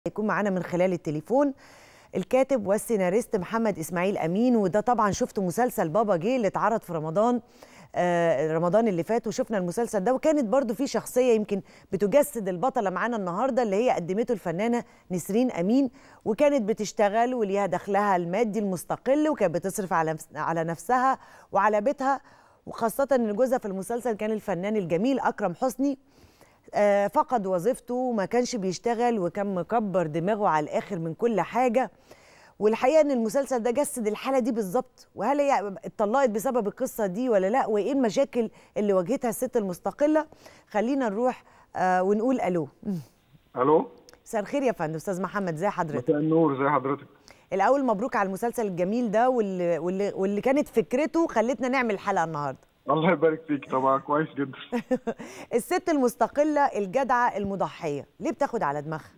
يكون معانا من خلال التليفون الكاتب والسيناريست محمد اسماعيل امين وده طبعا شفت مسلسل بابا جه اللي اتعرض في رمضان آه رمضان اللي فات وشفنا المسلسل ده وكانت برضو في شخصيه يمكن بتجسد البطله معانا النهارده اللي هي قدمته الفنانه نسرين امين وكانت بتشتغل وليها دخلها المادي المستقل وكانت بتصرف على على نفسها وعلى بيتها وخاصه ان جوزها في المسلسل كان الفنان الجميل اكرم حسني آه، فقد وظيفته وما كانش بيشتغل وكان مكبر دماغه على الاخر من كل حاجه والحقيقه ان المسلسل ده جسد الحاله دي بالظبط وهل هي اتطلقت بسبب القصه دي ولا لا وايه المشاكل اللي واجهتها الست المستقله خلينا نروح آه ونقول الو الو مساء الخير يا فندم استاذ محمد ازي حضرتك مساء النور ازي حضرتك الاول مبروك على المسلسل الجميل ده واللي, واللي, واللي كانت فكرته خلتنا نعمل الحلقه النهارده الله يبارك فيك طبعا كويس جدا الست المستقله الجدعه المضحيه ليه بتاخد على دماغها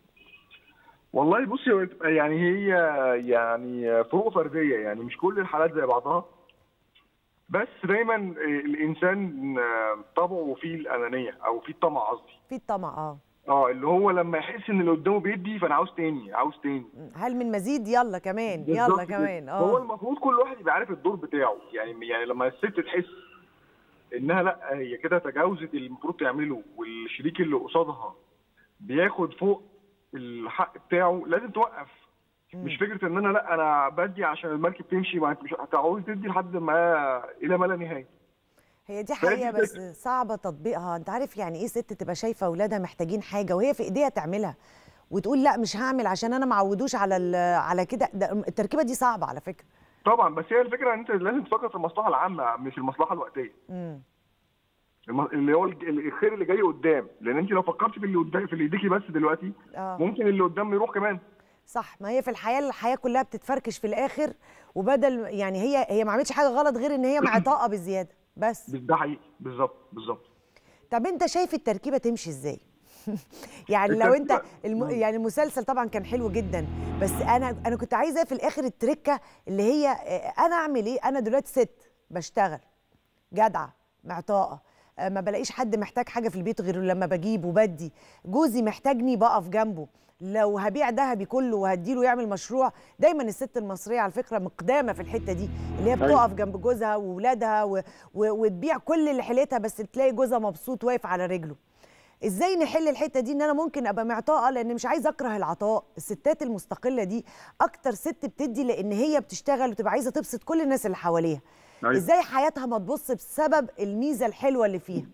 والله بصي هو بتبقى يعني هي يعني فروق فرديه يعني مش كل الحالات زي بعضها بس دايما الانسان طبعه فيه الانانيه او فيه الطمع قصدي في الطمع اه اه اللي هو لما يحس ان اللي قدامه بيدي فانا عاوز تاني عاوز تاني هل من مزيد يلا كمان بالظبط يلا كده. كمان هو اه المفروض كل واحد يبقى عارف الدور بتاعه يعني يعني لما الست تحس انها لا هي كده تجاوزت اللي المفروض تعمله والشريك اللي قصادها بياخد فوق الحق بتاعه لازم توقف مش فكره ان انا لا انا بدي عشان المركب تمشي ما انت مش هتعوز تدي لحد ما الى ما لا نهايه هي دي فهي حقيقه دي بس صعبه تطبيقها انت عارف يعني ايه ست تبقى شايفه اولادها محتاجين حاجه وهي في ايديها تعملها وتقول لا مش هعمل عشان انا معودوش على ال- على كده ده التركيبه دي صعبه على فكره طبعا بس هي الفكره ان انت لازم تفكر في المصلحه العامه مش المصلحه الوقتيه امم الم- اللي هو الج- الخير اللي جاي قدام لان انت لو فكرت في اللي قدام في اللي يديكي بس دلوقتي اه ممكن اللي قدام يروح كمان صح ما هي في الحياه الحياه كلها بتتفركش في الاخر وبدل يعني هي هي ما عملتش حاجه غلط غير ان هي معطاءه بزياده بس بس ده حقيقي بالظبط بالظبط طب انت شايف التركيبه تمشي ازاي يعني لو انت التركيبة- الم... مم. يعني المسلسل طبعا كان حلو جدا بس انا انا كنت عايزه في الاخر التركه اللي هي اه، انا اعمل ايه انا دلوقتي ست بشتغل جدعه معطاءه اه، ما بلاقيش حد محتاج حاجه في البيت غير لما بجيب وبدي جوزي محتاجني بقف جنبه لو هبيع ذهبي كله وهديله يعمل مشروع دايما الست المصريه على فكره مقدامه في الحته دي اللي هي أيوة. بتقف جنب جوزها واولادها و... و... وتبيع كل اللي حيلتها بس تلاقي جوزها مبسوط واقف على رجله ازاي نحل الحته دي ان انا ممكن ابقى معطاءه لان مش عايزه اكره العطاء الستات المستقله دي اكتر ست بتدي لان هي بتشتغل وتبقى عايزه تبسط كل الناس اللي حواليها أيوة. ازاي حياتها ما تبص بسبب الميزه الحلوه اللي فيها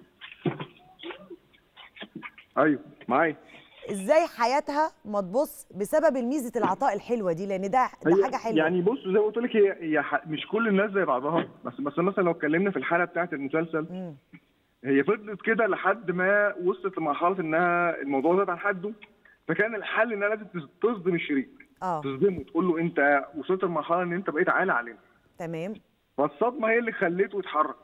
ايوه معايا ازاي حياتها ما تبص بسبب الميزه العطاء الحلوه دي لان ده ده هي حاجه حلوه يعني بص زي ما قلت لك هي هي ح- مش كل الناس زي بعضها بس بس مثلا لو اتكلمنا في الحاله بتاعت المسلسل مم. هي فضلت كده لحد ما وصلت لمرحله انها الموضوع زاد عن حده فكان الحل انها لازم تص- تصدم الشريك اه تصدمه تقول له انت وصلت لمرحله ان انت بقيت عالي علينا تمام فالصدمه هي اللي خليته يتحرك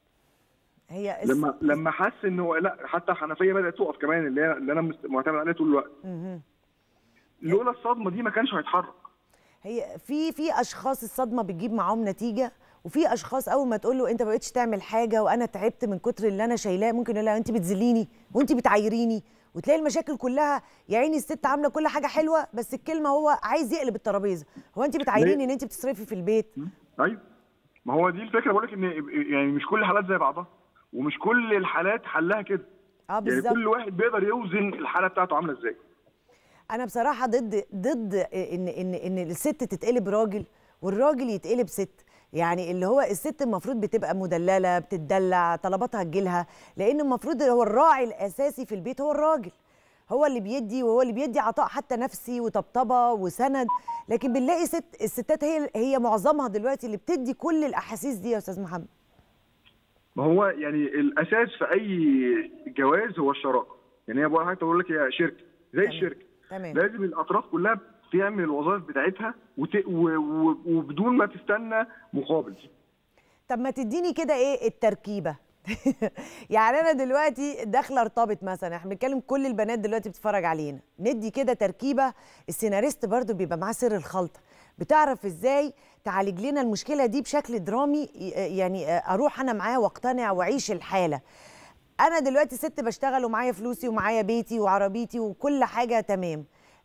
هي الس- لما لما حس ان هو لا حتى الحنفيه بدات تقف كمان اللي هي اللي انا مست- معتمد عليها طول الوقت مهم. لولا الصدمه دي ما كانش هيتحرك هي في في اشخاص الصدمه بتجيب معاهم نتيجه وفي اشخاص اول ما تقول له انت ما بقتش تعمل حاجه وانا تعبت من كتر اللي انا شايلاه ممكن يقول لها انت بتذليني وانت بتعايريني وتلاقي المشاكل كلها يا عيني الست عامله كل حاجه حلوه بس الكلمه هو عايز يقلب الترابيزه هو انت بتعايريني ان انت بتصرفي في البيت ايوه ما هو دي الفكره بقول لك ان يعني مش كل الحالات زي بعضها ومش كل الحالات حلها كده اه يعني بالظبط كل واحد بيقدر يوزن الحاله بتاعته عامله ازاي انا بصراحه ضد ضد ان ان ان الست تتقلب راجل والراجل يتقلب ست يعني اللي هو الست المفروض بتبقى مدلله بتدلع طلباتها تجيلها لان المفروض هو الراعي الاساسي في البيت هو الراجل هو اللي بيدي وهو اللي بيدي عطاء حتى نفسي وطبطبه وسند لكن بنلاقي ست الستات هي هي معظمها دلوقتي اللي بتدي كل الاحاسيس دي يا استاذ محمد ما هو يعني الاساس في اي جواز هو الشراكه يعني هي بقول حاجه بقول لك هي شركه زي تمام. الشركه تمام لازم الاطراف كلها تعمل الوظائف بتاعتها وت... و... و... وبدون ما تستنى مقابل طب ما تديني كده ايه التركيبه يعني انا دلوقتي داخله ارتبط مثلا احنا بنتكلم كل البنات دلوقتي بتتفرج علينا ندي كده تركيبه السيناريست برضو بيبقى معاه سر الخلطه بتعرف ازاي تعالج لنا المشكله دي بشكل درامي ي- يعني اروح انا معاه واقتنع واعيش الحاله انا دلوقتي ست بشتغل ومعايا فلوسي ومعايا بيتي وعربيتي وكل حاجه تمام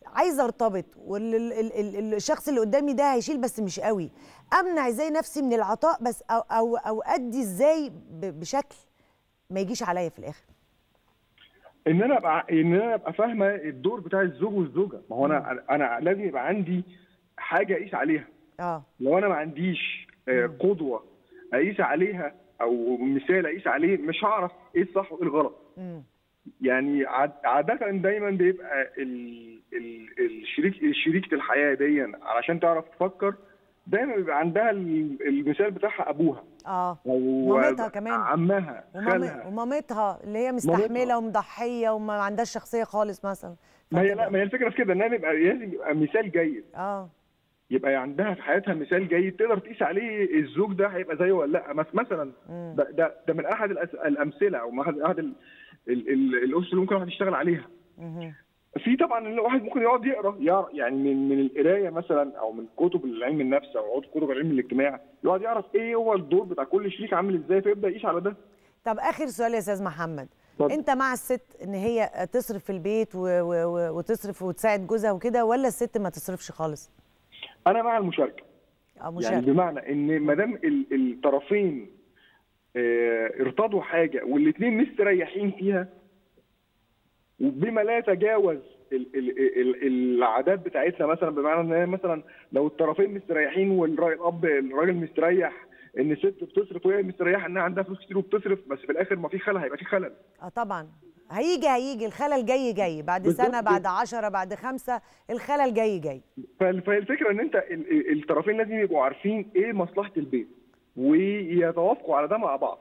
عايزه ارتبط والشخص اللي قدامي ده هيشيل بس مش قوي امنع ازاي نفسي من العطاء بس او او او ادي ازاي ب- بشكل ما يجيش عليا في الاخر ان انا ابقى ان انا ابقى فاهمه الدور بتاع الزوج والزوجه ما هو انا انا لازم يبقى عندي حاجه اقيس عليها اه لو انا ما عنديش آه، قدوه اقيس عليها او مثال اقيس عليه مش هعرف ايه الصح وايه الغلط امم يعني عاد- عادة دايما بيبقى ال... ال... الشريك شريكة الحياة دي علشان تعرف تفكر دايما بيبقى عندها ال- المثال بتاعها ابوها اه او مامتها كمان. عمها ومام- خالها ومامتها اللي هي مستحمله مامتها. ومضحيه وما عندهاش شخصيه خالص مثلا ما هي لا فتبقى- ما هي الفكره في كده انها يبقى لازم يبقى مثال جيد اه يبقى عندها في حياتها مثال جيد تقدر تقيس عليه الزوج ده هيبقى زيه ولا لا مس- مثلا مم. ده ده, ده من احد الأس... الامثله او من احد احد ال... ال... ال... الاسس اللي ممكن الواحد يشتغل عليها مهم. في طبعا الواحد ممكن يقعد يقرا يقرا يعني من من القرايه مثلا او من كتب علم النفس او كتب علم الاجتماع يقعد يعرف ايه هو الدور بتاع كل شريك عامل ازاي فيبدا يقيس على ده طب اخر سؤال يا استاذ محمد اتفضل. انت مع الست ان هي تصرف في البيت و... و... و... وتصرف وتساعد جوزها وكده ولا الست ما تصرفش خالص انا مع المشاركه اه يعني مشاركه بمعنى ان ما دام ال- الطرفين آه، ارتضوا حاجه والاثنين مستريحين فيها وبما لا يتجاوز ال- ال- ال- العادات بتاعتنا مثلا بمعنى ان هي مثلا لو الطرفين مستريحين والراجل الاب الراجل مستريح ان الست بتصرف وهي مستريحه انها عندها فلوس كتير وبتصرف بس في الاخر ما في خلل هيبقى في خلل اه طبعا هيجي هيجي الخلل جاي جاي بعد بالظبط. سنه بعد عشرة بعد خمسة الخلل جاي جاي فال- فالفكره ان انت ال- ال- الطرفين لازم يبقوا عارفين ايه مصلحه البيت ويتوافقوا على ده مع بعض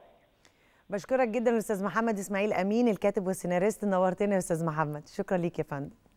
بشكرك جدا الاستاذ محمد اسماعيل امين الكاتب والسيناريست نورتنا يا استاذ محمد شكرا ليك يا فندم